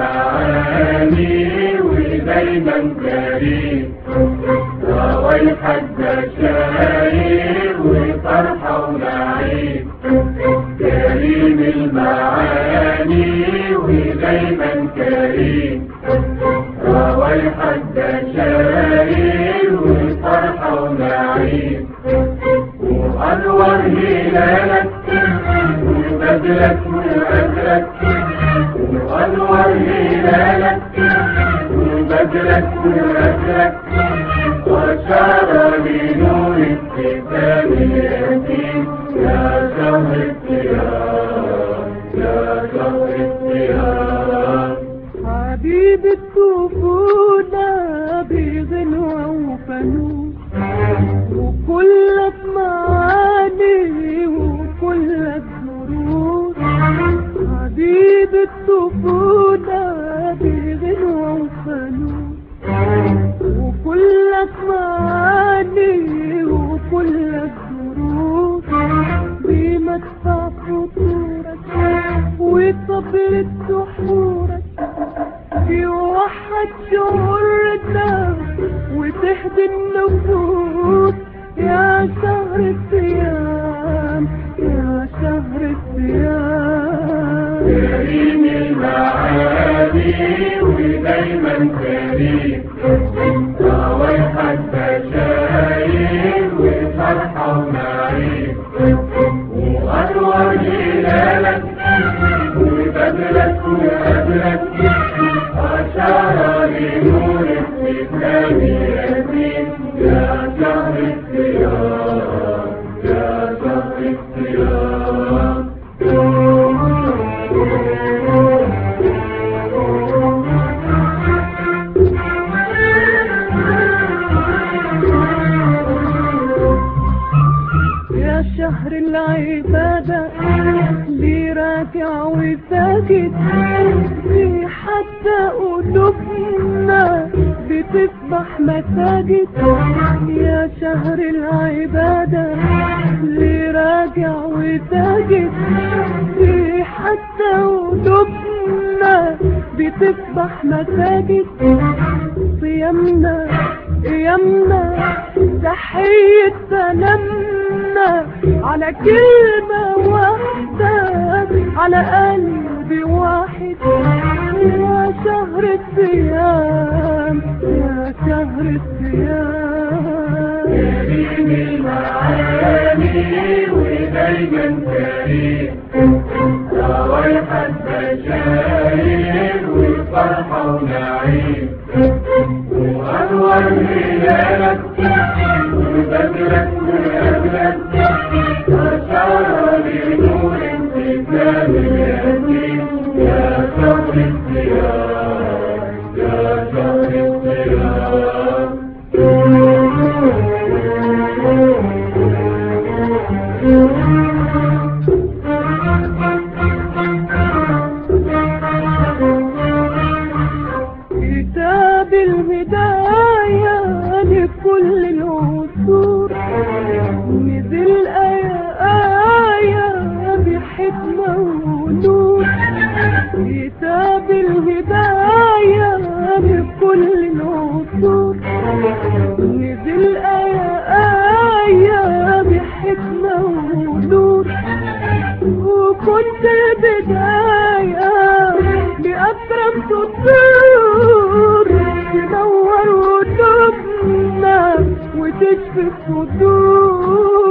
المعاني ودايما كريم روايحك بشاير وفرحة ونعيم كريم المعاني ودايما كريم روايحك بشاير وفرحة ونعيم وأنور هلالك وبدلك وأجرك وأنور هلالك وبدلك وأجرك وشار بنور الكتاب اليتيم يا شهر الصيام يا شهر الصيام حبيب الطفولة بغنوة وفنون وكلك معاني وكلك سرور حبيب الطفولة بغنوة وفنون وكلك معاني وكلك سرور بمدفع فطورك وصبر سحورك يوحد شعورنا وتهدي النفوس يا شهر الصيام يا شهر الصيام كريم المعاني ودايما كريم روايحك بشاير وفرحة ونعيم وأنور هلالك وبدلك وقدرك أشار لنور الإسلام يتيم يا شهر الصيام يا شهر الصيام يا شهر العبادة لي راكع وساجد في حتى قلوبنا بتسبح مساجد يا شهر العبادة لي راجع وساجد في حتى قلوبنا بتسبح مساجد صيامنا قيامنا تحية سلامنا على كلمة واحدة على قلب واحد يا شهر الصيام يا شهر الصيام كريم المعاني ودايما كريم روايحك بشاير وفرحة ونعيم وأنور هلالك وبدرك وقبلك أشار بنور الإسلام اليتيم يا شهر الصيام يا شهر الصيام كتاب الهداية لكل العصور نزل آية آية بحكمة ونور كتاب الهداية لكل العصور نزل آية آية بحكمة ونور وكنت البداية بأكرم سطور تنور قلوبنا وتشفي الصدور